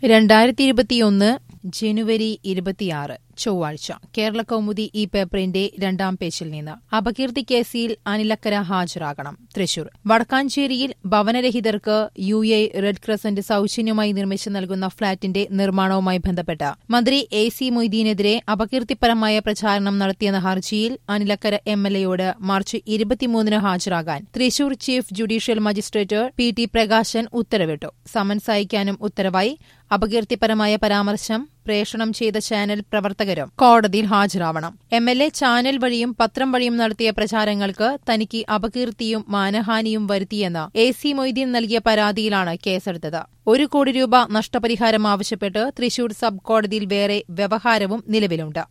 രണ്ടായിരത്തി ഇരുപത്തിയൊന്ന് ജനുവരി ഇരുപത്തിയാറ് ചൊവ്വാഴ്ച കേരള കൗമുദി ഈ പേപ്പറിന്റെ രണ്ടാം പേജിൽ നിന്ന് അപകീർത്തി കേസിൽ അനിലക്കര ഹാജരാകണം തൃശൂർ വടക്കാഞ്ചേരിയിൽ ഭവനരഹിതർക്ക് യു എ റെഡ് ക്രസന്റ് സൌജന്യമായി നിർമ്മിച്ചു നൽകുന്ന ഫ്ളാറ്റിന്റെ നിർമ്മാണവുമായി ബന്ധപ്പെട്ട് മന്ത്രി എ സി മൊയ്തീനെതിരെ അപകീർത്തിപരമായ പ്രചാരണം നടത്തിയെന്ന ഹർജിയിൽ അനിലക്കര എം എൽ എയോട് മാർച്ച് ഇരുപത്തിമൂന്നിന് ഹാജരാകാൻ Thrissur chief judicial magistrate P T Prakashan ഉത്തരവിട്ടു സമൻസ് അയക്കാനും ഉത്തരവായി അപകീർത്തിപരമായ പരാമർശം പ്രേഷണം ചെയ്ത ചാനൽ പ്രവർത്തകരും കോടതിയിൽ ഹാജരാവണം എം എൽ എ ചാനൽ വഴിയും പത്രം വഴിയും നടത്തിയ പ്രചാരങ്ങൾക്ക് തനിക്ക് അപകീർത്തിയും മാനഹാനിയും വരുത്തിയെന്ന് എ സി മൊയ്തീൻ നൽകിയ പരാതിയിലാണ് കേസെടുത്തത് ഒരു കോടി രൂപ നഷ്ടപരിഹാരം ആവശ്യപ്പെട്ട് തൃശൂർ സബ് കോടതിയിൽ വേറെ വ്യവഹാരവും നിലവിലുണ്ട്